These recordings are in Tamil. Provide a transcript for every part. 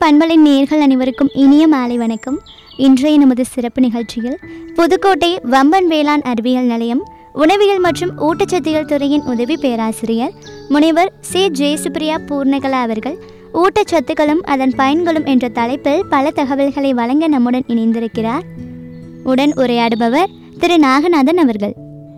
பண்பலின் நேர்கள் அனைவருக்கும் இனிய மாலை வணக்கம் இன்றைய நமது சிறப்பு நிகழ்ச்சியில் புதுக்கோட்டை வம்பன் வேளாண் அறிவியல் நிலையம் உணவியல் மற்றும் ஊட்டச்சத்தியல் துறையின் உதவி பேராசிரியர் முனைவர் சி ஜெயசுப்ரியா பூர்ணகலா அவர்கள் ஊட்டச்சத்துக்களும் அதன் பயன்களும் என்ற தலைப்பில் பல தகவல்களை வழங்க நம்முடன் இணைந்திருக்கிறார் உடன் உரையாடுபவர் திரு நாகநாதன் அவர்கள்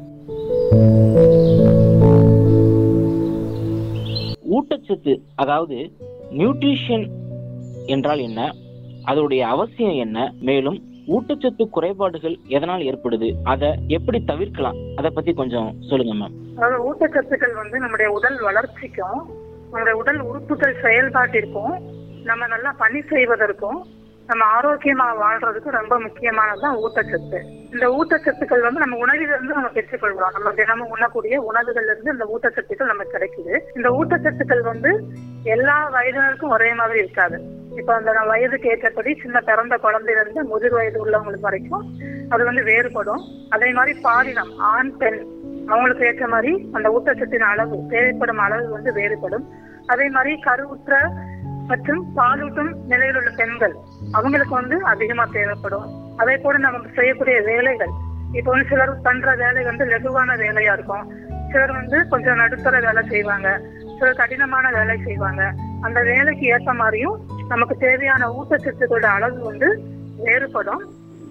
ஊட்டச்சத்து அதாவது நியூட்ரிஷன் என்றால் என்ன அதோடைய அவசியம் என்ன மேலும் ஊட்டச்சத்து குறைபாடுகள் எதனால் ஏற்படுது அதை எப்படி தவிர்க்கலாம் அதை பத்தி கொஞ்சம் சொல்லுங்க மேம் அதாவது ஊட்டச்சத்துக்கள் வந்து நம்முடைய உடல் வளர்ச்சிக்கும் நம்முடைய உடல் உறுப்புகள் செயல்பாட்டிற்கும் நம்ம நல்லா பணி செய்வதற்கும் நம்ம ஆரோக்கியமா வாழ்றதுக்கு ரொம்ப முக்கியமானதுதான் ஊட்டச்சத்து இந்த ஊட்டச்சத்துக்கள் வந்து நம்ம உணவிலிருந்து நம்ம பெற்றுக்கொள்கிறோம் நம்ம தினமும் உண்ணக்கூடிய உணவுகள்ல இருந்து இந்த ஊட்டச்சத்துக்கள் நமக்கு கிடைக்குது இந்த ஊட்டச்சத்துக்கள் வந்து எல்லா வயதினருக்கும் ஒரே மாதிரி இருக்காது இப்ப அந்த நம்ம வயதுக்கு ஏற்றபடி சின்ன பிறந்த குழந்தையில இருந்து முதிர் வயது உள்ளவங்களுக்கு வரைக்கும் அது வந்து வேறுபடும் அதே மாதிரி பாலினம் ஆண் பெண் அவங்களுக்கு ஏற்ற மாதிரி அந்த ஊட்டச்சத்தின் அளவு தேவைப்படும் அளவு வந்து வேறுபடும் அதே மாதிரி கருவுற்ற மற்றும் பாலூட்டும் நிலையில் உள்ள பெண்கள் அவங்களுக்கு வந்து அதிகமா தேவைப்படும் அதே போல நம்ம செய்யக்கூடிய வேலைகள் இப்போ வந்து சிலர் பண்ற வேலை வந்து லகுவான வேலையா இருக்கும் சிலர் வந்து கொஞ்சம் நடுத்தர வேலை செய்வாங்க சிலர் கடினமான வேலை செய்வாங்க அந்த வேலைக்கு ஏற்ற மாதிரியும் நமக்கு தேவையான ஊட்டச்சத்துக்களோட அளவு வந்து வேறுபடும்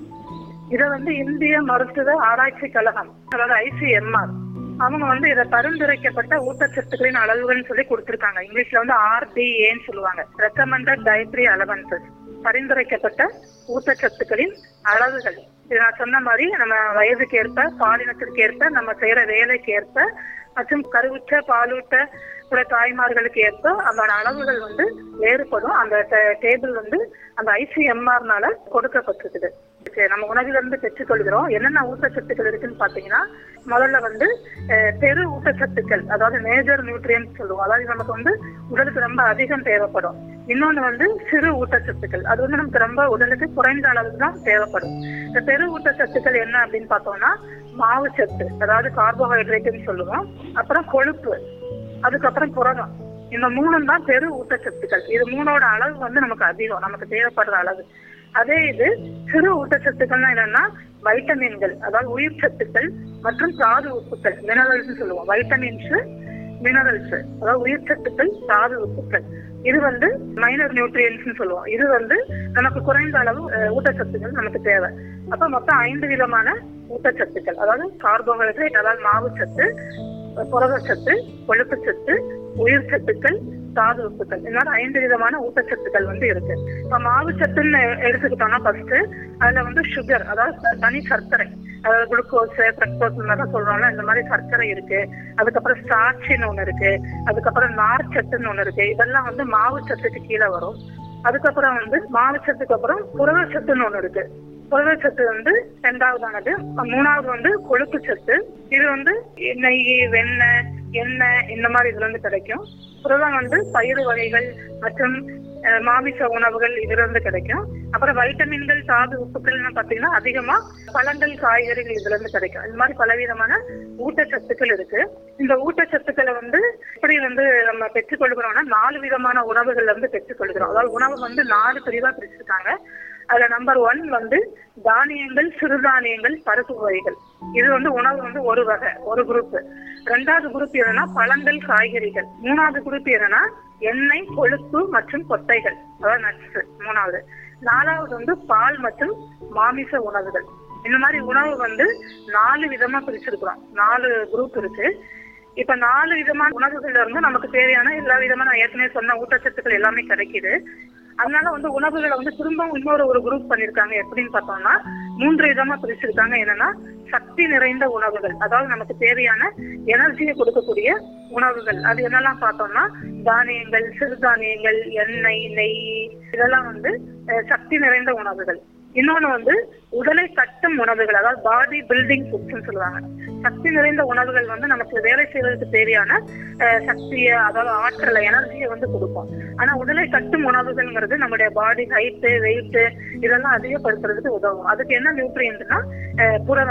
இதை வந்து இந்திய மருத்துவ ஆராய்ச்சி கழகம் அதாவது ஐசிஎம்ஆர் அவங்க வந்து இதை பரிந்துரைக்கப்பட்ட ஊட்டச்சத்துக்களின் அளவுகள்னு சொல்லி கொடுத்திருக்காங்க இங்கிலீஷ்ல வந்து ஆர்டிஏன்னு சொல்லுவாங்க ரெக்கமெண்டட் டயட்ரி அலவன்சஸ் பரிந்துரைக்கப்பட்ட ஊட்டச்சத்துக்களின் அளவுகள் இது நான் சொன்ன மாதிரி நம்ம வயதுக்கு ஏற்ப பாலினத்திற்கு ஏற்ப நம்ம செய்யற வேலைக்கு ஏற்ப மற்றும் கருவுற்ற பாலூட்ட உள்ள தாய்மார்களுக்கு ஏற்ப அதோட அளவுகள் வந்து வேறுபடும் அந்த டேபிள் வந்து அந்த ஐசிஎம்ஆர்னால கொடுக்கப்பட்டிருக்குது சரி, நம்ம உணவிலிருந்து பெற்றுக்கொள்கிறோம் என்னென்ன ஊட்டச்சத்துக்கள் இருக்குன்னு பாத்தீங்கன்னா முதல்ல வந்து அஹ், பெரு ஊட்டச்சத்துக்கள் அதாவது மேஜர் நியூட்ரியன்ஸ் சொல்லுவோம் அதாவது நமக்கு வந்து உடலுக்கு ரொம்ப அதிகம் தேவைப்படும் இன்னொன்னு வந்து சிறு ஊட்டச்சத்துக்கள் அது வந்து நமக்கு ரொம்ப உடலுக்கு குறைந்த அளவுக்கு தான் தேவைப்படும் இந்த பெரு ஊட்டச்சத்துக்கள் என்ன அப்படின்னு பார்த்தோம்னா மாவு சத்து அதாவது கார்போஹைட்ரேட்னு சொல்லுவோம் அப்புறம் கொழுப்பு அதுக்கப்புறம் புரதம் இந்த மூணும் தான் பெரு ஊட்டச்சத்துக்கள் இது மூணோட அளவு வந்து நமக்கு அதிகம் நமக்கு தேவைப்படுற அளவு அதே இது சிறு ஊட்டச்சத்துக்கள்னா என்னன்னா வைட்டமின்கள் அதாவது உயிர் சத்துக்கள் மற்றும் தாது உப்புக்கள் மினரல்ஸ் சொல்லுவோம் வைட்டமின்ஸ் மினரல்ஸ் அதாவது உயிர் சத்துக்கள் தாது உப்புக்கள் இது வந்து மைனர் நியூட்ரியன்ஸ் சொல்லுவோம் இது வந்து நமக்கு குறைந்த அளவு அஹ், ஊட்டச்சத்துக்கள் நமக்கு தேவை அப்ப மொத்தம் ஐந்து விதமான ஊட்டச்சத்துக்கள் அதாவது கார்போஹைட்ரேட் அதாவது மாவு சத்து புரதச்சத்து கொழுப்புச்சத்து உயிர் சத்துக்கள் தாது உப்புக்கள் இந்த மாதிரி ஐந்து விதமான ஊட்டச்சத்துக்கள் வந்து இருக்கு இப்ப மாவுச்சத்துன்னு எடுத்துக்கிட்டோம்னா ஃபர்ஸ்ட் அதுல வந்து சுகர் அதாவது தனி சர்க்கரை அதாவது குளுக்கோஸ் ஃப்ரக்டோஸ் மாதிரி சொல்றோம்ல இந்த மாதிரி சர்க்கரை இருக்கு அதுக்கப்புறம் ஸ்டார்ச்சின்னு ஒண்ணு இருக்கு அதுக்கப்புறம் நார்ச்சத்துன்னு ஒண்ணு இருக்கு இதெல்லாம் வந்து மாவுச்சத்துக்கு கீழே வரும் அதுக்கப்புறம் வந்து மாவுச்சத்துக்கு அப்புறம் புரதச்சத்துன்னு ஒண்ணு இருக்கு புரதச்சத்து வந்து ரெண்டாவதானது மூணாவது வந்து கொழுப்பு சத்து இது வந்து நெய் வெண்ணெய் எண்ணெய் இந்த மாதிரி இதுல இருந்து கிடைக்கும் புரதம் வந்து பயிறு வகைகள் மற்றும் அஹ், மாமிச உணவுகள் இதுல இருந்து கிடைக்கும் அப்புறம் வைட்டமின்கள் தாது உப்புகள்னு பாத்தீங்கன்னா அதிகமா பழங்கள் காய்கறிகள் இதுல இருந்து கிடைக்கும் இந்த மாதிரி பலவிதமான ஊட்டச்சத்துக்கள் இருக்கு இந்த ஊட்டச்சத்துக்களை வந்து எப்படி வந்து நம்ம பெற்றுக்கொள்கிறோம்னா நாலு விதமான உணவுகள்ல இருந்து பெற்றுக்கொள்கிறோம் அதாவது உணவு வந்து நாலு பிரிவா பிரிச்சிருக்காங்க அதுல நம்பர் ஒன் வந்து தானியங்கள் சிறுதானியங்கள் பருப்பு வகைகள் இது வந்து உணவு வந்து ஒரு வகை ஒரு குரூப் ரெண்டாவது குரூப் என்னன்னா பழங்கள் காய்கறிகள் மூணாவது குரூப் என்னன்னா எண்ணெய் கொழுப்பு மற்றும் கொட்டைகள் அதாவது நட்ஸ் மூணாவது நாலாவது வந்து பால் மற்றும் மாமிச உணவுகள் இந்த மாதிரி உணவு வந்து நாலு விதமா பிரிச்சிருக்கிறோம் நாலு குரூப் இருக்கு இப்ப நாலு விதமான உணவுகள்ல இருந்து நமக்கு தேவையான எல்லா விதமான நான் ஏற்கனவே சொன்ன ஊட்டச்சத்துக்கள் எல்லாமே கிடைக்குது அதனால வந்து உணவுகளை வந்து திரும்பவும் இன்னொரு ஒரு குரூப் பண்ணிருக்காங்க எப்படின்னு பார்த்தோம்னா மூன்று விதமா பிரிச்சிருக்காங்க என்னன்னா சக்தி நிறைந்த உணவுகள் அதாவது நமக்கு தேவையான எனர்ஜியை கொடுக்கக்கூடிய உணவுகள் அது என்னெல்லாம் பார்த்தோம்னா தானியங்கள் சிறுதானியங்கள் எண்ணெய் நெய் இதெல்லாம் வந்து அஹ், சக்தி நிறைந்த உணவுகள் இன்னொன்னு வந்து உடலை கட்டும் உணவுகள் அதாவது பாடி பில்டிங் ஃபுட்ஸ்னு சொல்லுவாங்க சக்தி நிறைந்த உணவுகள் வந்து நமக்கு வேலை செய்வதற்கு தேவையான அஹ், சக்தியை அதாவது ஆற்றலை எனர்ஜியை வந்து கொடுக்கும் ஆனா உடலை கட்டும் உணவுகள்ங்கிறது நம்மளுடைய பாடி ஹைட்டு வெயிட் இதெல்லாம் அதிகப்படுத்துறதுக்கு உதவும் அதுக்கு என்ன நியூட்ரியன்ட்னா புரதம்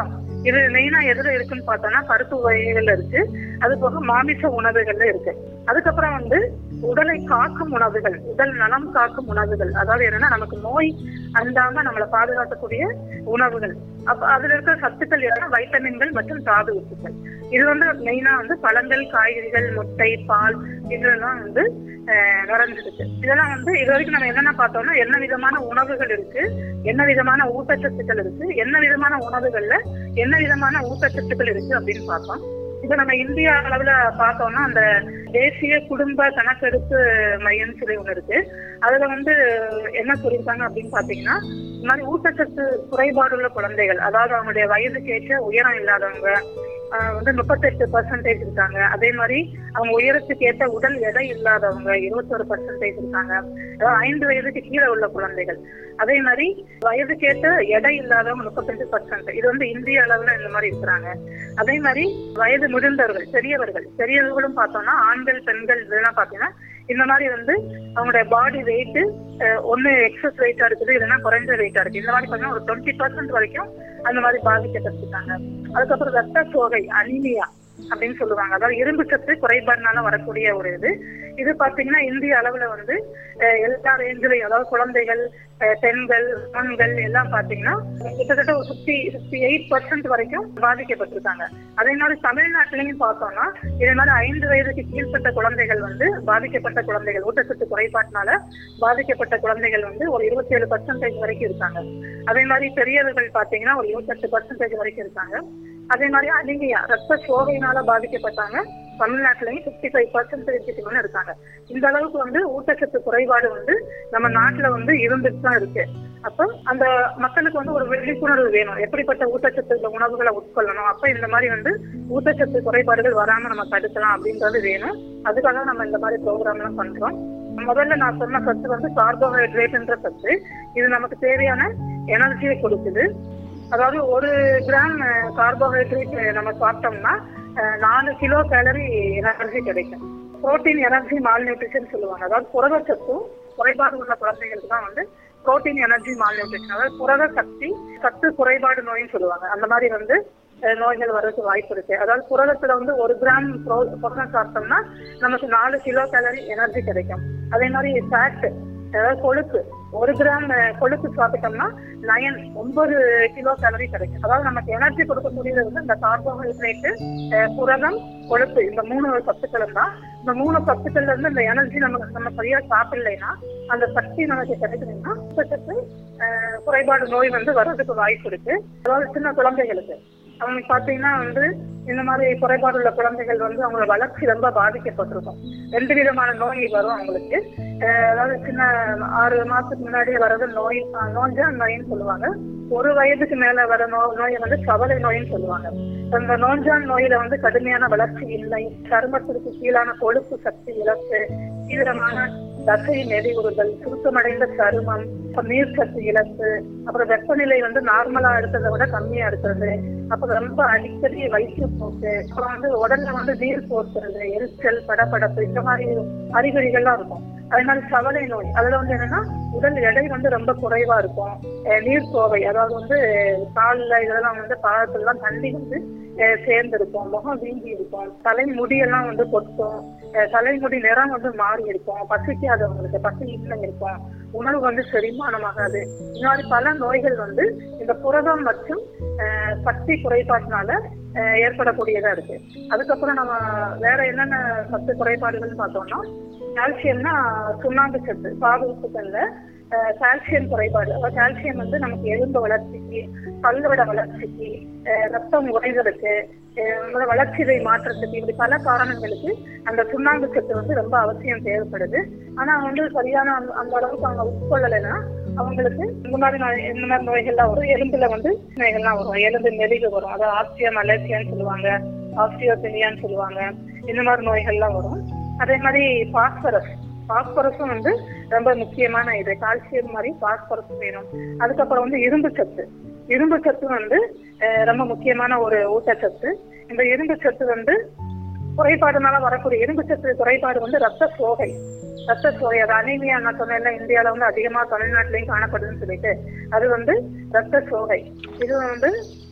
இது மெயினா எதுல இருக்குன்னு பார்த்தோம்னா பருப்பு வகைகள்ல இருக்கு அது போக மாமிச உணவுகள்ல இருக்கு அதுக்கப்புறம் வந்து உடலை காக்கும் உணவுகள் உடல் நலம் காக்கும் உணவுகள் அதாவது என்னன்னா நமக்கு நோய் அண்டாம நம்மளை பாதுகாக்கக்கூடிய உணவுகள் அப்ப அதுல இருக்கிற சத்துக்கள் என்னன்னா வைட்டமின்கள் மற்றும் தாது உப்புகள் இது வந்து மெயினா வந்து பழங்கள் காய்கறிகள் முட்டை பால் இதெல்லாம் வந்து அஹ், நிறைஞ்சிருக்கு இதெல்லாம் வந்து இது வரைக்கும் நம்ம என்னென்ன பார்த்தோம்னா என்ன விதமான உணவுகள் இருக்கு என்ன விதமான ஊட்டச்சத்துக்கள் இருக்கு என்ன விதமான உணவுகள்ல என்ன விதமான ஊட்டச்சத்துக்கள் இருக்கு அப்படின்னு பார்த்தோம் இப்ப நம்ம இந்தியா அளவுல பார்த்தோம்னா அந்த தேசிய குடும்ப கணக்கெடுப்பு மையம் சொல்லி ஒண்ணு இருக்கு அதுல வந்து என்ன சொல்லியிருக்காங்க அப்படின்னு பாத்தீங்கன்னா இந்த மாதிரி ஊட்டச்சத்து குறைபாடுள்ள குழந்தைகள் அதாவது அவங்களுடைய வயதுக்கு ஏற்ற உயரம் இல்லாதவங்க ஆஹ் வந்து முப்பத்தெட்டு பர்சன்டேஜ் இருக்காங்க அதே மாதிரி அவங்க உயரத்துக்கு ஏற்ற உடல் எடை இல்லாதவங்க இருபத்தொரு பர்சன்டேஜ் இருக்காங்க அதாவது ஐந்து வயதுக்கு கீழே உள்ள குழந்தைகள் அதே மாதிரி வயதுக்கேற்ற எடை இல்லாதவங்க முப்பத்தஞ்சு பர்சன்ட் இது வந்து இந்திய அளவுல இந்த மாதிரி இருக்கிறாங்க அதே மாதிரி வயது முதிர்ந்தவர்கள் பெரியவர்கள் பெரியவர்களும் பார்த்தோம்னா ஆண்கள் பெண்கள் இதெல்லாம் பார்த்தீங்கன்னா இந்த மாதிரி வந்து அவங்களுடைய பாடி வெயிட் ஒண்ணு எக்ஸஸ் வெயிட்டா இருக்குது இல்லைன்னா குறைஞ்ச வெயிட்டா இருக்கு இந்த மாதிரி பார்த்தீங்கன்னா ஒரு டுவெண்ட்டி பர்சன்ட் வரைக்கும் அந்த மாதிரி பாதிக்கப்பட்டிருக்காங்க அதுக்கப்புறம் ரத்த சோகை அனிமியா அப்படின்னு சொல்லுவாங்க அதாவது இரும்பு சத்து குறைபாடுனால வரக்கூடிய ஒரு இது இது பாத்தீங்கன்னா இந்திய அளவுல வந்து அஹ், எல்லா ரேஞ்சிலையும் அதாவது குழந்தைகள் அஹ், பெண்கள் ஆண்கள் எல்லாம் பாத்தீங்கன்னா கிட்டத்தட்ட ஒரு ஃபிஃப்டி ஃபிஃப்டி எயிட் பர்சன்ட் வரைக்கும் பாதிக்கப்பட்டிருக்காங்க அதே மாதிரி தமிழ்நாட்டிலையும் பார்த்தோம்னா இதே மாதிரி ஐந்து வயதுக்கு கீழ்ப்பட்ட குழந்தைகள் வந்து பாதிக்கப்பட்ட குழந்தைகள் ஊட்டச்சத்து குறைபாட்டினால பாதிக்கப்பட்ட குழந்தைகள் வந்து ஒரு இருபத்தி ஏழு பர்சன்டேஜ் வரைக்கும் இருக்காங்க அதே மாதிரி பெரியவர்கள் பாத்தீங்கன்னா ஒரு இருபத்தெட்டு பர்சன்டேஜ் வரைக்கும் இருக்காங்க அதே மாதிரி அனிமியா ரத்த சோகையினால பாதிக்கப்பட்டாங்க தமிழ்நாட்டிலையும் பிப்டி ஃபைவ் பர்சன்டேஜ் இருக்காங்க இந்த அளவுக்கு வந்து ஊட்டச்சத்து குறைபாடு வந்து நம்ம நாட்டுல வந்து இருந்துட்டு தான் இருக்கு அப்போ அந்த மக்களுக்கு வந்து ஒரு விழிப்புணர்வு வேணும் எப்படிப்பட்ட ஊட்டச்சத்து உள்ள உணவுகளை உட்கொள்ளணும் அப்ப இந்த மாதிரி வந்து ஊட்டச்சத்து குறைபாடுகள் வராம நம்ம தடுக்கலாம் அப்படின்றது வேணும் அதுக்காக நம்ம இந்த மாதிரி ப்ரோக்ராம் எல்லாம் பண்றோம் முதல்ல நான் சொன்ன சத்து வந்து கார்போஹைட்ரேட்ன்ற சத்து இது நமக்கு தேவையான எனர்ஜியை கொடுக்குது அதாவது ஒரு கிராம் கார்போஹைட்ரேட் நம்ம சாப்பிட்டோம்னா அஹ், நாலு கிலோ கேலரி எனர்ஜி கிடைக்கும் புரோட்டீன் எனர்ஜி மால் நியூட்ரிஷன் சொல்லுவாங்க அதாவது புரதச்சத்தும் குறைபாடு உள்ள குழந்தைகளுக்கு தான் வந்து புரோட்டீன் எனர்ஜி மால் நியூட்ரிஷன் அதாவது புரத சக்தி சத்து குறைபாடு நோயின்னு சொல்லுவாங்க அந்த மாதிரி வந்து அஹ், நோய்கள் வர்றதுக்கு வாய்ப்பு இருக்கு அதாவது புரதத்துல வந்து ஒரு கிராம் புரோ- புரதம் சாப்பிட்டோம்னா நமக்கு நாலு கிலோ கேலரி எனர்ஜி கிடைக்கும் அதே மாதிரி ஃபேட் அதாவது கொழுப்பு ஒரு கிராம் அஹ், கொழுப்பு சாப்பிட்டோம்னா நயன் ஒன்பது கிலோ கேலரி கிடைக்கும் அதாவது நமக்கு எனர்ஜி கொடுக்கக்கூடியது வந்து இந்த கார்போஹைட்ரேட் புரதம் கொழுப்பு இந்த மூணு சத்துக்களும் தான் இந்த மூணு சத்துக்கள்ல இருந்து இந்த எனர்ஜி நம்ம நம்ம சரியா சாப்பிடலைன்னா அந்த சக்தி நமக்கு கிடைக்கணும்னா சத்து அஹ், குறைபாடு நோய் வந்து வர்றதுக்கு வாய்ப்பு இருக்கு அதாவது சின்ன குழந்தைகளுக்கு அவங்க பாத்தீங்கன்னா வந்து இந்த மாதிரி குறைபாடு உள்ள குழந்தைகள் வந்து அவங்களோட வளர்ச்சி ரொம்ப பாதிக்கப்பட்டிருக்கும் ரெண்டு விதமான நோய் வரும் அவங்களுக்கு அஹ் அதாவது சின்ன ஆறு மாசத்துக்கு முன்னாடி வர்றது நோய் அஹ் நோஞ்சா நோயின்னு சொல்லுவாங்க ஒரு வயதுக்கு மேல வர நோ நோயை வந்து கவலை நோயின்னு சொல்லுவாங்க இந்த நோஞ்சான் நோயில வந்து கடுமையான வளர்ச்சி இல்லை சருமத்திற்கு கீழான கொழுப்பு சக்தி இழப்பு தீவிரமான தசை நெறிவுறுதல் சுருக்கமடைந்த சருமம் அப்புறம் நீர் சத்து இழப்பு அப்புறம் வெப்பநிலை வந்து நார்மலா இருக்கிறத விட கம்மியா இருக்கிறது அப்புறம் ரொம்ப அடிக்கடி வயிற்று போக்கு அப்புறம் வந்து உடல்ல வந்து நீர் போக்குறது எரிச்சல் படபடப்பு இந்த மாதிரி அறிகுறிகள்லாம் இருக்கும் அதே மாதிரி சவலை நோய் அதுல வந்து என்னன்னா உடல் எடை வந்து ரொம்ப குறைவா இருக்கும் அஹ் நீர் கோவை அதாவது வந்து கால்ல இதெல்லாம் வந்து பாதத்துலாம் தண்ணி வந்து அஹ் சேர்ந்திருக்கும் முகம் வீங்கி இருக்கும் தலைமுடியெல்லாம் வந்து கொட்டும் அஹ் தலைமுடி நிறம் வந்து மாறி இருக்கும் பசிக்காதவங்களுக்கு பசி இன்மை இருக்கும் உணவு வந்து செரிமானமாகாது இந்த மாதிரி பல நோய்கள் வந்து இந்த புரதம் மற்றும் அஹ், சக்தி குறைபாட்டினால அஹ், ஏற்படக்கூடியதா இருக்கு அதுக்கப்புறம் நம்ம வேற என்னென்ன சத்து குறைபாடுகள்னு பார்த்தோம்னா கால்சியம்னா சுண்ணாம்பு சத்து பாது உப்புக்கள்ல கால்சியம் குறைபாடு அதாவது கால்சியம் வந்து நமக்கு எலும்பு வளர்ச்சிக்கு பல்லோட வளர்ச்சிக்கு அஹ், ரத்தம் உறைதலுக்கு அஹ், நம்மளோட வளர்ச்சிதை மாற்றத்துக்கு இப்படி பல காரணங்களுக்கு அந்த சுண்ணாம்பு சத்து வந்து ரொம்ப அவசியம் தேவைப்படுது ஆனா வந்து சரியான அந்த- அந்த அளவுக்கு அவங்க உட்கொள்ளலைன்னா அவங்களுக்கு இந்த மாதிரி நோய் இந்த மாதிரி நோய்கள்லாம் வரும் எலும்புல வந்து நோய்கள்லாம் வரும் எலும்பு மெலிவு வரும் அதாவது ஆஸ்தியா மலேசியான்னு சொல்லுவாங்க ஆஸ்டியோபெனியான்னு சொல்லுவாங்க இந்த மாதிரி நோய்கள்லாம் வரும் அதே மாதிரி பாஸ்பரஸ் பாஸ்பரஸும் வந்து ரொம்ப முக்கியமான இது கால்சியம் மாதிரி பாஸ்பரஸ் வேணும் அதுக்கப்புறம் வந்து இரும்பு சத்து இரும்பு சத்து வந்து அஹ், ரொம்ப முக்கியமான ஒரு ஊட்டச்சத்து இந்த இரும்பு சத்து வந்து குறைபாடுனால வரக்கூடிய இரும்பு சத்து குறைபாடு வந்து ரத்த சோகை ரத்த சோகை அது அனீமியா நான் சொன்னேன்ல இந்தியால வந்து அதிகமா தமிழ்நாட்டிலையும் காணப்படுதுன்னு சொல்லிட்டு அது வந்து ரத்த சோகை இது வந்து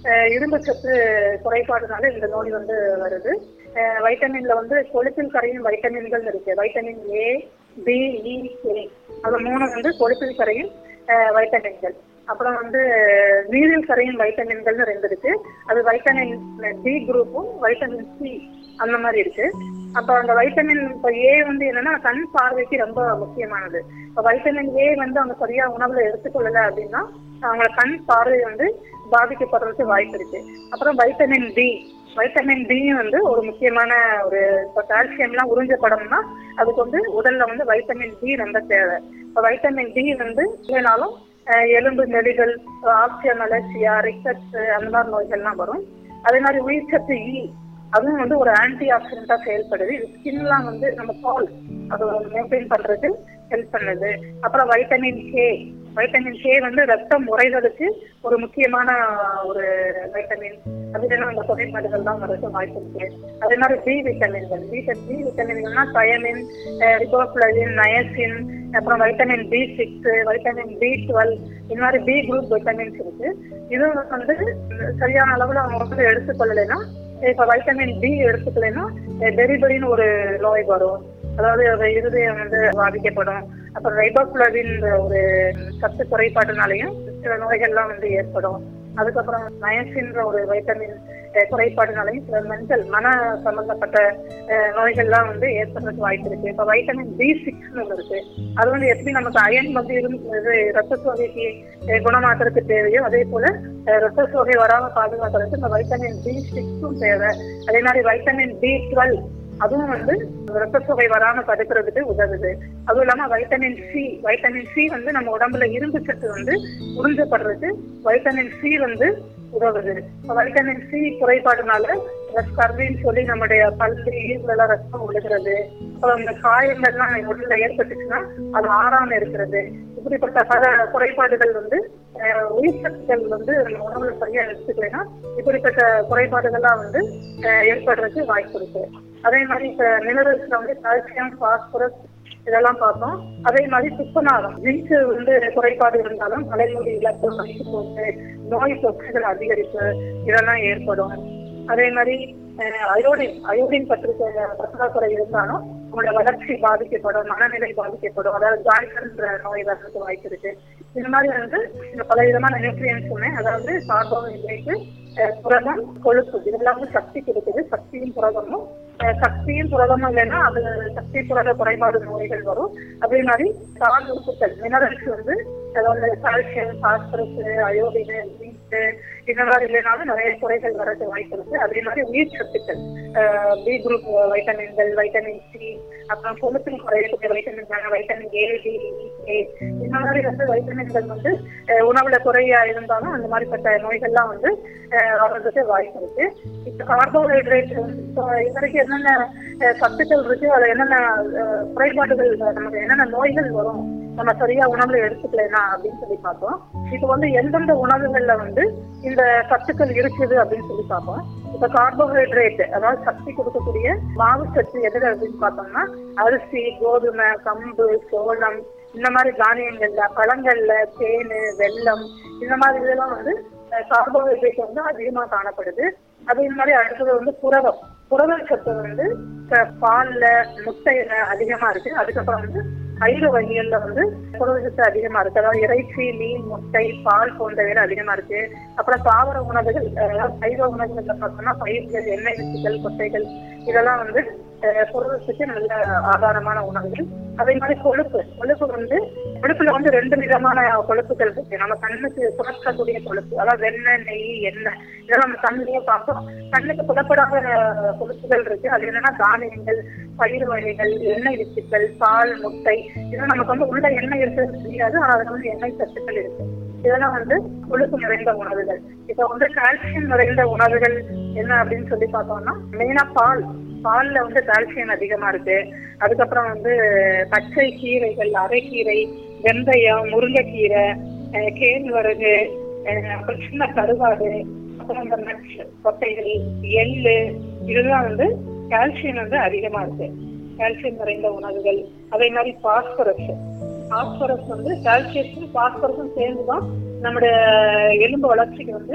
அஹ் இரும்பு சத்து குறைபாடுனால இந்த நோய் வந்து வருது அஹ் வைட்டமின்ல வந்து கொழுப்பில் கரையும் வைட்டமின்கள் இருக்கு vitamin A B E K அது மூணு வந்து கொழுப்பில் கரையும் அஹ் வைட்டமின்கள் அப்புறம் வந்து நீரில் கரையும் வைட்டமின்கள்னு ரெண்டு இருக்கு அது வைட்டமின் டி குரூப்பும் வைட்டமின் சி அந்த மாதிரி இருக்கு அப்ப அந்த வைட்டமின் இப்போ ஏ வந்து என்னன்னா கண் பார்வைக்கு ரொம்ப முக்கியமானது இப்போ வைட்டமின் ஏ வந்து அவங்க சரியா உணவுல எடுத்துக்கொள்ளல அப்படின்னா அவங்க கண் பார்வை வந்து பாதிக்கப்படுறதுக்கு வாய்ப்பு இருக்கு அப்புறம் வைட்டமின் டி வைட்டமின் டி வந்து ஒரு முக்கியமான ஒரு இப்போ கால்சியம்லாம் உறிஞ்சப்படணும்னா அதுக்கு வந்து உடல்ல வந்து வைட்டமின் டி ரொம்ப தேவை இப்போ வைட்டமின் டி வந்து இல்லைனாலும் அஹ், எலும்பு நெடிகள் ஆக்சிஜன் அலர்ச்சியா ரிக்கட்ஸ் அந்த மாதிரி நோய்கள்லாம் வரும் அதே மாதிரி உயிர்ச்சத்து இ அதுவும் வந்து ஒரு ஆன்டி ஆக்சிடென்டா செயல்படுது இது ஸ்கின்லாம் வந்து நம்ம பால் அது மெயின்டைன் பண்றதுக்கு ஹெல்ப் பண்ணுது அப்புறம் வைட்டமின் கே வைட்டமின் கே வந்து ரத்தம் உறைதலுக்கு ஒரு முக்கியமான ஒரு வைட்டமின் அதுல அந்த குறைபாடுகள் தான் வரது வாய்ப்பு இருக்கு அதே மாதிரி பி விட்டமின்கள் பி பி விட்டமின்கள்னா தயமின் ரிபோஃப்ளவின் நயசின் அப்புறம் vitamin B six vitamin B twelve இந்த மாதிரி பி குரூப் வைட்டமின்ஸ் இருக்கு இது வந்து சரியான அளவுல அவங்க வந்து எடுத்துக்கொள்ளலைன்னா இப்ப வைட்டமின் டி எடுத்துக்கலைன்னா டெரிபரின்னு ஒரு நோய் வரும் அதாவது அது இருதயம் வந்து பாதிக்கப்படும் அப்புறம் ரைபோஃப்ளவின் ஒரு சத்து குறைபாடுனாலையும் சில நோய்கள்லாம் வந்து ஏற்படும் அதுக்கப்புறம் நயசின்ற ஒரு வைட்டமின் அஹ், குறைபாடுனாலையும் சில மென்டல் மன சம்பந்தப்பட்ட அஹ், நோய்கள்லாம் வந்து ஏற்படுறதுக்கு வாய்ப்பு இருக்கு இப்ப வைட்டமின் பி சிக்ஸ்னு ஒன்று இருக்கு அது வந்து எப்படி நமக்கு அயன் வந்து இருந்து ரத்த சோகைக்கு அஹ், குணமாக்குறதுக்கு தேவையோ அதே போல அஹ், ரத்த சோகை வராம பாதுகாக்கிறதுக்கு இந்த வைட்டமின் பி சிக்ஸும் தேவை அதே மாதிரி வைட்டமின் பி டுவெல் அதுவும் வந்து ரத்த சோகை வராம தடுக்கிறதுக்கு உதவுது அதுவும் இல்லாம வைட்டமின் சி வைட்டமின் சி வந்து நம்ம உடம்புல இரும்பு சத்து வந்து உறிஞ்சப்படுறதுக்கு வைட்டமின் சி வந்து உதவுது இப்ப வைட்டமின் சி குறைபாடுனால ஸ்கர்வின்னு சொல்லி நம்முடைய பல்லு ஈர்ல எல்லாம் ரத்தம் விழுகிறது அப்புறம் இந்த காயங்கள்லாம் உடல்ல ஏற்பட்டுச்சுன்னா அது ஆறாம இருக்கிறது இப்படிப்பட்ட பல குறைபாடுகள் வந்து அஹ், உயிர் சத்துக்கள் வந்து நம்ம உணவுல சரியா எடுத்துக்கலைன்னா இப்படிப்பட்ட குறைபாடுகள்லாம் வந்து அஹ், ஏற்படுறதுக்கு வாய்ப்பு இருக்கு அதே மாதிரி இப்ப மினரல்ஸ்ல வந்து கால்சியம் பாஸ்பரஸ் இதெல்லாம் பார்த்தோம் அதே மாதிரி துப்பநாகம் ஜிங்க் வந்து குறைபாடு இருந்தாலும் தலைமுடி இழப்பு வயிற்று போக்கு நோய் தொற்றுகள் அதிகரிப்பு இதெல்லாம் ஏற்படும் அதே மாதிரி அஹ், அயோடின் அயோடின் பற்று பற்றாக்குறை இருந்தாலும் உங்களோட வளர்ச்சி பாதிக்கப்படும் மனநிலை பாதிக்கப்படும் அதாவது ஜாய்கன்ற நோய் வர்றதுக்கு வாய்ப்பு இருக்கு இந்த மாதிரி வந்து இந்த பல விதமான நியூட்ரியன்ஸ் சொன்னேன் அதாவது கார்போஹைட்ரேட் புரதம் கொழுப்பு இதெல்லாம் வந்து சக்தி கொடுக்குது சக்தியும் புரதமும் அஹ், சக்தியும் புரதமும் இல்லைன்னா அது சக்தி புரத குறைபாடு நோய்கள் வரும் அதே மாதிரி தாழ் உறுப்புகள் மினரல்ஸ் வந்து அதாவது கால்சியம் பாஸ்பரஸ் அயோடின் ஜிங்க் இந்த மாதிரி இல்லைனாலும் நிறைய குறைகள் வரது வாய்ப்பு இருக்கு அதே மாதிரி உயிர் சத்துக்கள் B group vitamins vitamin C அப்புறம் கொழுப்பில் குறையக்கூடிய வைட்டமின்கள் வைட்டமின் ஏ டி ஏ இந்த மாதிரி வந்து வைட்டமின்கள் வந்து அஹ், உணவுல குறையா இருந்தாலும் அந்த மாதிரிப்பட்ட நோய்கள்லாம் வந்து அஹ், வர்றதுக்கு வாய்ப்பு இருக்கு இப்ப கார்போஹைட்ரேட் இது வரைக்கும் என்னென்ன அஹ், சத்துக்கள் இருக்கு அது என்னென்ன அஹ், குறைபாடுகள் நமக்கு என்னென்ன நோய்கள் வரும் நம்ம சரியா உணவுல எடுத்துக்கலைனா அப்படின்னு சொல்லி பார்த்தோம் இப்போ வந்து எந்தெந்த உணவுகள்ல வந்து இந்த சத்துக்கள் இருக்குது அப்படின்னு சொல்லி பார்ப்போம் இப்ப கார்போஹைட்ரேட் அதாவது சக்தி கொடுக்கக்கூடிய மாவு சத்து எது அப்படின்னு பார்த்தோம்னா அரிசி கோதுமை கம்பு சோளம் இந்த மாதிரி தானியங்கள்ல பழங்கள்ல தேன் வெல்லம் இந்த மாதிரி இதெல்லாம் வந்து கார்போஹைட்ரேட் வந்து அதிகமா காணப்படுது அதே மாதிரி அடுத்தது வந்து புரதம் புரத சத்து வந்து க- பால்ல முட்டையில அதிகமா இருக்கு அதுக்கப்புறம் வந்து பயிறு வகைகள்ல வந்து புரத சத்து அதிகமா இருக்கு அதாவது இறைச்சி மீன் முட்டை பால் போன்றவைகள் அதிகமா இருக்கு அப்புறம் தாவர உணவுகள் அதாவது சைவ உணவுகள்ல பார்த்தோம்னா பயிர்கள் எண்ணெய் வித்துகள் கொட்டைகள் இதெல்லாம் வந்து அஹ், புரதத்துக்கு நல்ல ஆதாரமான உணவுகள் அதே மாதிரி கொழுப்பு கொழுப்பு வந்து கொழுப்புல வந்து ரெண்டு விதமான கொழுப்புகள் இருக்கு நம்ம கண்ணுக்கு புறக்கக்கூடிய கொழுப்பு அதாவது வெண்ணெய் நெய் எண்ணெய் இதெல்லாம் நம்ம கண்ணிலேயே பார்ப்போம் கண்ணுக்கு புலப்படாத கொழுப்புகள் இருக்கு அது என்னன்னா தானியங்கள் பயிர் வகைகள் எண்ணெய் வித்துக்கள் பால் முட்டை இதெல்லாம் நமக்கு வந்து உள்ள எண்ணெய் இருக்கிறது தெரியாது ஆனா அதுல வந்து எண்ணெய் சத்துக்கள் இருக்கு இதெல்லாம் வந்து கொழுப்பு நிறைந்த உணவுகள் இப்ப வந்து கால்சியம் நிறைந்த உணவுகள் என்ன அப்படின்னு சொல்லி பார்த்தோம்னா மெயினா பால் பால்ல வந்து கால்சியம் அதிகமா இருக்கு அதுக்கப்புறம் வந்து பச்சை கீரைகள் அரைக்கீரை வெந்தயம் முருங்கைக்கீரை அஹ், கேழ்வரகு அஹ், அப்புறம் சின்ன கருவாடு அப்புறம் இந்த நட்ஸ் கொட்டைகள் எள்ளு இதெல்லாம் வந்து கால்சியம் வந்து அதிகமா இருக்கு கால்சியம் நிறைந்த உணவுகள் அதே மாதிரி பாஸ்பரஸ் பாஸ்பரஸ் வந்து கால்சியத்தும் பாஸ்பரஸும் சேர்ந்துதான் நம்முடைய எலும்பு வளர்ச்சிக்கு வந்து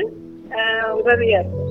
அஹ், உதவியா இருக்கு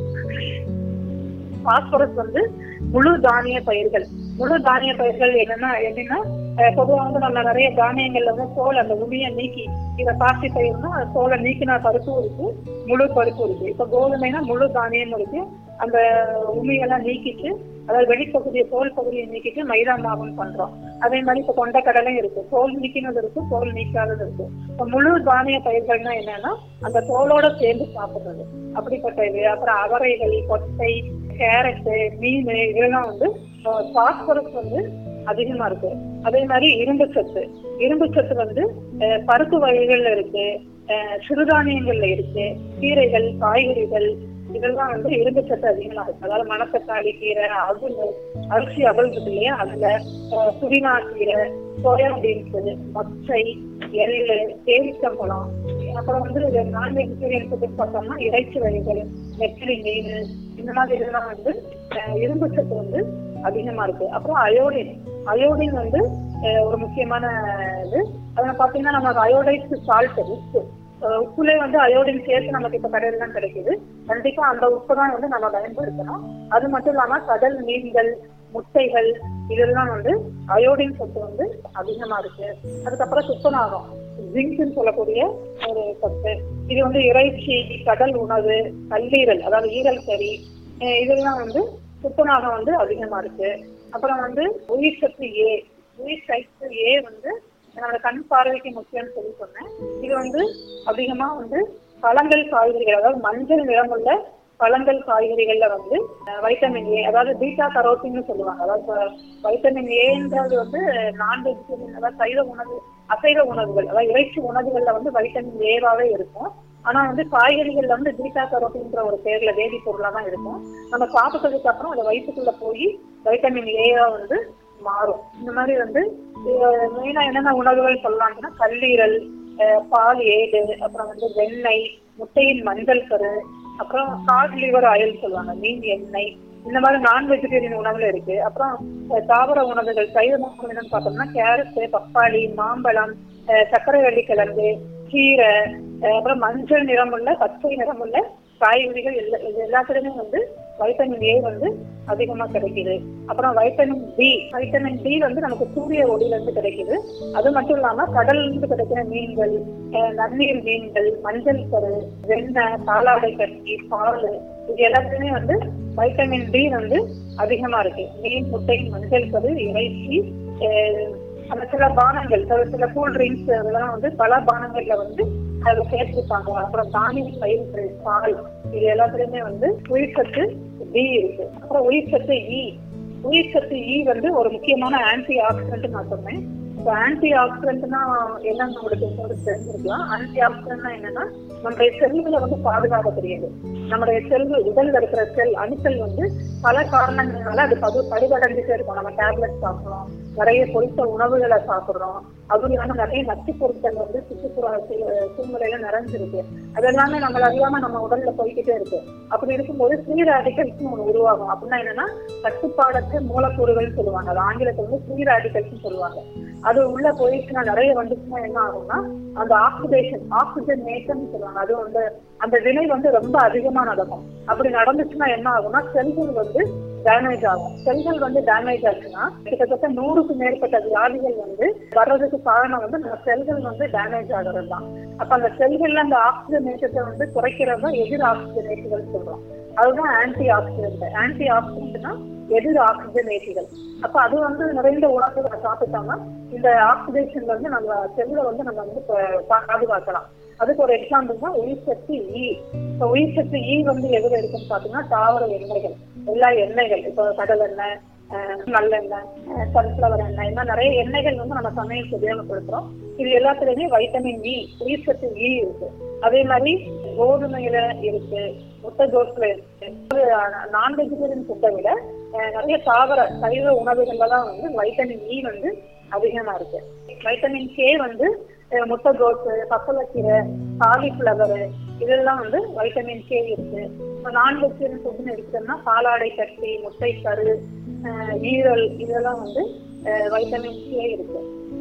பாஸ்பரஸ் வந்து முழு தானிய பயிர்கள் முழு தானிய பயிர்கள் என்னன்னா எப்படின்னா அஹ், பொதுவா வந்து நம்ம நிறைய தானியங்கள்ல வந்து தோல் அந்த உமியை நீக்கி இதை பாசி பயிர்னா அது தோலை நீக்கின பருப்பும் இருக்கு முழு பருப்பும் இருக்கு இப்ப கோதுமைனா முழு தானியம் இருக்கு அந்த உமியெல்லாம் நீக்கிட்டு அதாவது வெளிப்பகுதியை தோல் பகுதியை நீக்கிட்டு மைதா மாவுன்னு பண்றோம் அதே மாதிரி இப்ப கொண்டக்கடலையும் இருக்கு தோல் நீக்கினது இருக்கு தோல் நீக்காதது இருக்கு இப்ப முழு தானிய பயிர்கள்னா என்னன்னா அந்த தோலோட சேர்ந்து சாப்பிடுறது அப்படிப்பட்ட இது அப்புறம் அவரைகள் கொட்டை கேரட்டு மீன் இதெல்லாம் வந்து பாஸ்பரஸ் வந்து அதிகமா இருக்கு அதே மாதிரி இரும்பு சத்து இரும்பு சத்து வந்து அஹ், பருப்பு வகைகள்ல இருக்கு அஹ், சிறுதானியங்கள்ல இருக்கு கீரைகள் காய்கறிகள் இதெல்லாம் வந்து இரும்பு சத்து அதிகமா இருக்கு அதாவது மணத்தக்காளி கீரை அகுல் அரிசி அகல் இருக்கு இல்லையா அதுல அஹ், புதினா கீரை சோயா பீன்ஸ் மச்சை எள்ளு தேவிச்சம்பழம் அப்புறம் வந்து நான் வெஜிடேரியன் ஃபுட்டு பார்த்தோம்னா இறைச்சி வகைகள் நெத்திலி மீன் இந்த மாதிரி இதெல்லாம் வந்து அஹ், இரும்பு சத்து வந்து அதிகமா இருக்கு அப்புறம் அயோடின் அயோடின் வந்து அஹ், ஒரு முக்கியமான இது அதுல பாத்தீங்கன்னா நமக்கு அயோடைஸ்டு சால்ட் உப்பு அஹ், உப்புலே வந்து அயோடின் சேர்த்து நமக்கு இப்ப கடையில தான் கிடைக்குது கண்டிப்பா அந்த உப்பு தான் வந்து நம்ம பயன்படுத்தணும் அது மட்டும் இல்லாம கடல் மீன்கள் முட்டைகள் இதெல்லாம் வந்து அயோடின் சத்து வந்து அதிகமா இருக்கு அதுக்கப்புறம் துத்தநாகம் ஜிங்க்னு சொல்லக்கூடிய ஒரு சத்து இது வந்து இறைச்சி கடல் உணவு கல்லீரல் அதாவது ஈரல் கறி அஹ் இதெல்லாம் வந்து துத்தநாகம் வந்து அதிகமா இருக்கு அப்புறம் வந்து உயிர் சத்து ஏ உயிர் சத்து ஏ வந்து என்னோட கண் பார்வைக்கு முக்கியம்னு சொல்லி சொன்னேன் இது வந்து அதிகமா வந்து பழங்கள் காய்கறிகள் அதாவது மஞ்சள் நிறமுள்ள பழங்கள் காய்கறிகள்ல வந்து அஹ், வைட்டமின் ஏ அதாவது பீட்டா கரோட்டின்னு சொல்லுவாங்க அதாவது இப்ப வைட்டமின் ஏன்றது வந்து நான் வெஜிடேரியன் அதாவது சைவ உணவு அசைவ உணவுகள் அதாவது இறைச்சி உணவுகள்ல வந்து வைட்டமின் ஏவாவே இருக்கும் ஆனா வந்து காய்கறிகள்ல வந்து பீட்டா கரோட்டின்ற ஒரு பேர்ல வேதிப்பொருளா தான் இருக்கும் நம்ம சாப்பிட்டதுக்கு அப்புறம் அது வயிற்றுக்குள்ள போய் வைட்டமின் ஏவா வந்து மாறும் இந்த மாதிரி வந்து மெயினா என்னென்ன உணவுகள் சொல்லலாம்னா கல்லீரல் அஹ், பால் ஏடு அப்புறம் வந்து வெண்ணெய் முட்டையின் மஞ்சள் கரு அப்புறம் காட் லிவர் ஆயில் சொல்லுவாங்க மீன் எண்ணெய் இந்த மாதிரி நான் வெஜிடேரியன் உணவுல இருக்கு அப்புறம் அஹ், தாவர உணவுகள் சைவ உணவு என்னன்னு பார்த்தோம்னா கேரட்டு பப்பாளி மாம்பழம் அஹ், சர்க்கரை வெள்ளிக்கிழங்கு கீரை அஹ், அப்புறம் மஞ்சள் நிறமுள்ள பச்சை நிறமுள்ள காய்கறிகள் எல்லா இது எல்லாத்துலயுமே வந்து வைட்டமின் ஏ வந்து அதிகமா கிடைக்குது அப்புறம் வைட்டமின் டி வைட்டமின் டி வந்து நமக்கு சூரிய ஒளியில இருந்து கிடைக்குது அது மட்டும் இல்லாம கடல்ல இருந்து கிடைக்கிற மீன்கள் அஹ், நன்னீர் மீன்கள் மஞ்சள் கரு வெண்ணெய் பாலாடை கட்டி பால் இது எல்லாத்துலயுமே வந்து வைட்டமின் டி வந்து அதிகமா இருக்கு மீன் முட்டை மஞ்சள் கரு இறைச்சி அஹ், அந்த சில பானங்கள் சில சில கூல் ட்ரிங்க்ஸ் அதெல்லாம் வந்து பல பானங்கள்ல வந்து அதுல சேர்த்துருப்பாங்க அப்புறம் தானிய பயிர்கள் பால் இது எல்லாத்துலயுமே வந்து உயிர் சத்து டி இருக்கு அப்புறம் உயிர் சத்து இ உயிர் சத்து இ வந்து ஒரு முக்கியமான ஆன்டி ஆக்சிடென்ட் நான் சொன்னேன் இப்போ ஆன்டி ஆக்சிடென்ட்னா என்னன்னு உங்களுக்கு சொல்றது தெரிஞ்சிருக்கலாம் ஆன்டி ஆக்சிடென்ட்னா என்னன்னா நம்முடைய செல்களை வந்து பாதுகாக்கக்கூடியது நம்முடைய செல்கள் உடல்ல இருக்கிற செல் அணுக்கள் வந்து பல காரணங்களால அது பது படுபடைஞ்சிட்டே இருக்கும் நம்ம டேப்லெட் சாப்பிடுறோம் நிறைய பொரித்த உணவுகளை சாப்பிடுறோம் அதுவும் இல்லாம நிறைய நச்சு பொருட்கள் வந்து சுற்றுப்புற சூ- சூழ்நிலையில நிறைஞ்சிருக்கு அதெல்லாமே நம்மள அறியாம நம்ம உடல்ல போய்கிட்டே இருக்கு அப்படி இருக்கும்போது ஃப்ரீ ரேடிக்கல்ஸ் ஒன்று உருவாகும் அப்படின்னா என்னன்னா கட்டுப்பாடற்ற மூலக்கூறுகள் சொல்லுவாங்க அது ஆங்கிலத்துல வந்து ஃப்ரீ ரேடிக்கல்ஸ் சொல்லுவாங்க அது உள்ள போயிடுச்சுன்னா நிறைய வந்துச்சுன்னா என்ன ஆகும்னா அந்த ஆக்சிடேஷன் ஆக்சிஜனேஷன் சொல்லுவாங்க அது வந்து அந்த வினை வந்து ரொம்ப அதிகமா நடக்கும் அப்படி நடந்துச்சுன்னா என்ன ஆகும்னா செல்கள் வந்து டேமேஜ் ஆகும் செல்கள் வந்து டேமேஜ் ஆச்சுன்னா கிட்டத்தட்ட நூறுக்கு மேற்பட்ட வியாதிகள் வந்து வர்றதுக்கு காரணம் வந்து நம்ம செல்கள் வந்து டேமேஜ் ஆகிறது தான் அப்ப அந்த செல்கள்ல அந்த ஆக்சிஜனேஷத்தை வந்து குறைக்கிறது தான் எதிர் ஆக்சிஜனேட்டுகள் சொல்றோம் அதுதான் ஆன்டி ஆக்சிடென்ட் ஆன்டி ஆக்சிடென்ட்னா எதிர் ஆக்சிஜனேட்டிகள் அப்ப அது வந்து நிறைந்த உணவுகளை சாப்பிட்டோம்னா இந்த ஆக்சிடேஷன்ல வந்து நம்ம செல்லை வந்து நம்ம வந்து பா- பாதுகாக்கலாம் அதுக்கு ஒரு எக்ஸாம்பிள் தான் உயிர் சக்தி ஈ இப்போ உயிர் சக்தி ஈ வந்து எதுல இருக்குன்னு பாத்தீங்கன்னா தாவர எண்ணெய்கள் எல்லா எண்ணெய்கள் இப்போ கடல் எண்ணெய் அஹ், நல்லெண்ணெய் சன்ஃபிளவர் எண்ணெய் இந்த மாதிரி நிறைய எண்ணெய்கள் வந்து நம்ம சமையலுக்கு உபயோகப்படுத்துறோம் இது எல்லாத்துலயுமே வைட்டமின் இ உயிர் சத்து இ இருக்கு அதே மாதிரி கோதுமையில இருக்கு முட்டைகோஸ்ல இருக்கு நான் வெஜிடேரியன் ஃபுட்டை விட அஹ், நிறைய தாவர சைவ உணவுகள்ல தான் வந்து வைட்டமின் இ வந்து அதிகமா இருக்கு வைட்டமின் கே வந்து அஹ், முட்டைகோஸ் பசலக்கீரை காலிஃபிளவர் இதெல்லாம் வந்து வைட்டமின் கே இருக்கு இப்போ நான் வெஜிடேரியன் ஃபுட்னு எடுத்துட்டோம்னா பாலாடை கட்டி முட்டை கரு அஹ், ஈரல் இதெல்லாம் வந்து அஹ், வைட்டமின் கே இருக்கு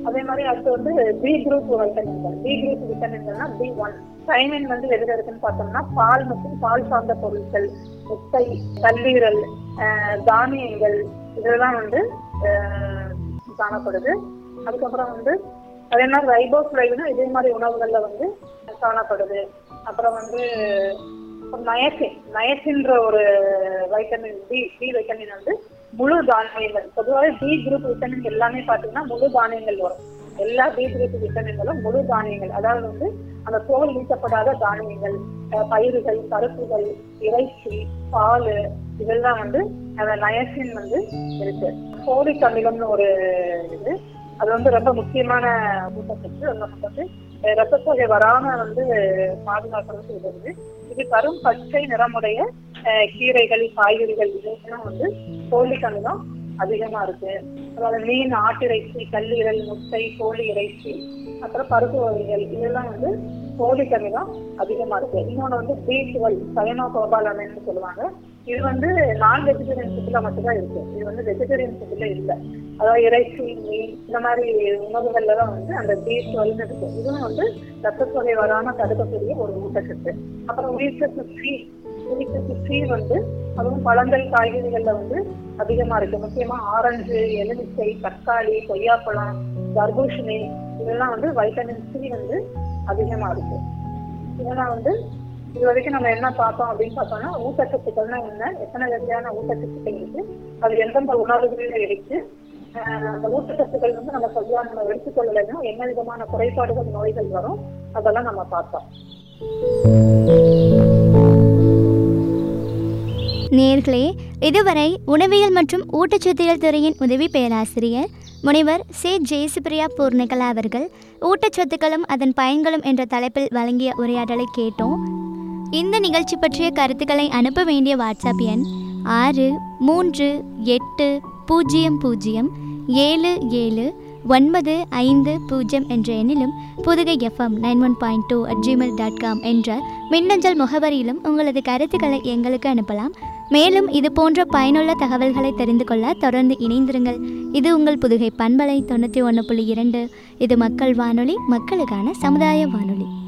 அதே மாதிரி அடுத்து வந்து B group vitamins B group விட்டமின்கள்னா பி ஒன் தைமின் வந்து எதுல இருக்குன்னு பார்த்தோம்னா பால் மற்றும் பால் சார்ந்த பொருட்கள் முட்டை கல்லீரல் ஆஹ் தானியங்கள் இதெல்லாம் வந்து ஆஹ் காணப்படுது அதுக்கப்புறம் வந்து அதே மாதிரி ரைபோஃப்ளைவ்னா இதே மாதிரி உணவுகள்ல வந்து காணப்படுது அப்புறம் வந்து நயசின் நயசின்ற ஒரு வைட்டமின் டி டி வைட்டமின் வந்து முழு தானியங்கள் பொதுவாக பி குரூப் விட்டமின் எல்லாமே பார்த்தீங்கன்னா முழு தானியங்கள் வரும் எல்லா பி குரூப் விட்டமின்களும் முழு தானியங்கள் அதாவது வந்து அந்த தோல் நீக்கப்படாத தானியங்கள் அஹ் பயிர்கள் பருப்புகள் இறைச்சி பால் இதெல்லாம் வந்து அந்த நயசின் வந்து இருக்கு ஃபோலிக் அமிலம்னு ஒரு இது அது வந்து ரொம்ப முக்கியமான ஊட்டச்சத்து அது நமக்கு வந்து அஹ் ரத்தசோகை வராம வந்து பாதுகாக்கிறதுக்கு உதவுது இது கரும் பச்சை நிறமுடைய அஹ் கீரைகள் காய்கறிகள் இதெல்லாம் வந்து ஃபோலிக் அமிலம் அதிகமா இருக்கு அதாவது மீன் ஆட்டிறைச்சி கல்லீரல் முட்டை கோழி இறைச்சி அப்புறம் பருப்பு வகைகள் இதெல்லாம் வந்து ஃபோலிக் அமிலம் அதிகமா இருக்கு இன்னொன்னு வந்து பி டுவெல் சயனோகோபாலமின்னு சொல்லுவாங்க இது வந்து நான் வெஜிடேரியன் ஃபுட்ல மட்டும்தான் இருக்கு இது வந்து வெஜிடேரியன் ஃபுட்ல இல்ல அதாவது இறைச்சி மீன் இந்த மாதிரி உணவுகள்ல தான் வந்து அந்த பி டுவெல்னு இருக்கு இதுவும் வந்து ரத்தத்தொகை வராம தடுக்கக்கூடிய ஒரு ஊட்டச்சத்து அப்புறம் உயிர்ச்சத்து சி உயிர்ச்சத்து சி வந்து அதுவும் பழங்கள் காய்கறிகள்ல வந்து அதிகமா இருக்கு முக்கியமா ஆரஞ்சு எலுமிச்சை தக்காளி கொய்யாப்பழம் தர்பூசணி இதெல்லாம் வந்து வைட்டமின் சி வந்து அதிகமா இருக்கு இதெல்லாம் வந்து இது வரைக்கும் நம்ம என்ன பார்த்தோம் அப்படின்னு பார்த்தோம்னா ஊட்டச்சத்துக்கள்னா என்ன எத்தனை வகையான ஊட்டச்சத்துக்கள் இருக்கு அது எந்தெந்த உணவுகளில் இருக்கு ஆஹ் அந்த ஊட்டச்சத்துக்கள் வந்து நம்ம சரியா நம்ம எடுத்துக்கொள்ளலைன்னா என்ன விதமான குறைபாடுகள் நோய்கள் வரும் அதெல்லாம் நம்ம பார்த்தோம் நேர்களே இதுவரை உணவியல் மற்றும் ஊட்டச்சத்தியல் துறையின் உதவி பேராசிரியர் முனைவர் சே ஜெயசுப்ரியா பூர்ணிகலா அவர்கள் ஊட்டச்சத்துக்களும் அதன் பயன்களும் என்ற தலைப்பில் வழங்கிய உரையாடலை கேட்டோம் இந்த நிகழ்ச்சி பற்றிய கருத்துக்களை அனுப்ப வேண்டிய வாட்ஸ்அப் எண் ஆறு மூன்று எட்டு பூஜ்ஜியம் பூஜ்ஜியம் ஏழு ஏழு ஒன்பது ஐந்து பூஜ்ஜியம் என்ற எண்ணிலும் Pudugai FM nine one point two at Gmail dot com என்ற மின்னஞ்சல் முகவரியிலும் உங்களது கருத்துக்களை எங்களுக்கு அனுப்பலாம் மேலும் இது போன்ற பயனுள்ள தகவல்களை தெரிந்து கொள்ள தொடர்ந்து இணைந்திருங்கள் இது உங்கள் புதுகை பண்பலை தொண்ணூற்றி ஒன்று புள்ளி இரண்டு இது மக்கள் வானொலி மக்களுக்கான சமுதாய வானொலி